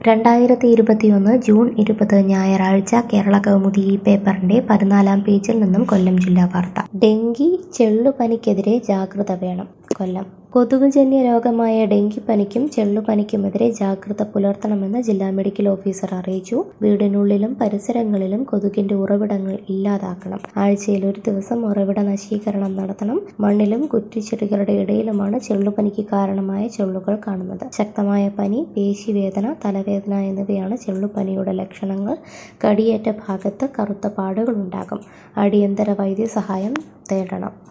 രണ്ടായിരത്തി ഇരുപത്തിയൊന്ന് ജൂൺ ഇരുപത് ഞായറാഴ്ച കേരള കൗമുദി ഈ പേപ്പറിന്റെ പതിനാലാം പേജിൽ നിന്നും കൊല്ലം ജില്ലാ വാർത്ത ഡെങ്കി ചെള്ളുപനിക്കെതിരെ ജാഗ്രത വേണം കൊല്ലം കൊതുകുജന്യ രോഗമായ ഡെങ്കിപ്പനിക്കും ചെള്ളുപനിക്കുമെതിരെ ജാഗ്രത പുലർത്തണമെന്ന് ജില്ലാ മെഡിക്കൽ ഓഫീസർ അറിയിച്ചു വീടിനുള്ളിലും പരിസരങ്ങളിലും കൊതുകിന്റെ ഉറവിടങ്ങൾ ഇല്ലാതാക്കണം ആഴ്ചയിൽ ഒരു ദിവസം ഉറവിട നശീകരണം നടത്തണം മണ്ണിലും കുറ്റിച്ചെടികളുടെ ഇടയിലുമാണ് ചെള്ളുപനിക്ക് കാരണമായ ചെള്ളുകൾ കാണുന്നത് ശക്തമായ പനി പേശിവേദന തലവേദന എന്നിവയാണ് ചെള്ളുപനിയുടെ ലക്ഷണങ്ങൾ കടിയേറ്റ ഭാഗത്ത് കറുത്ത പാടുകളുണ്ടാകും അടിയന്തര വൈദ്യസഹായം തേടണം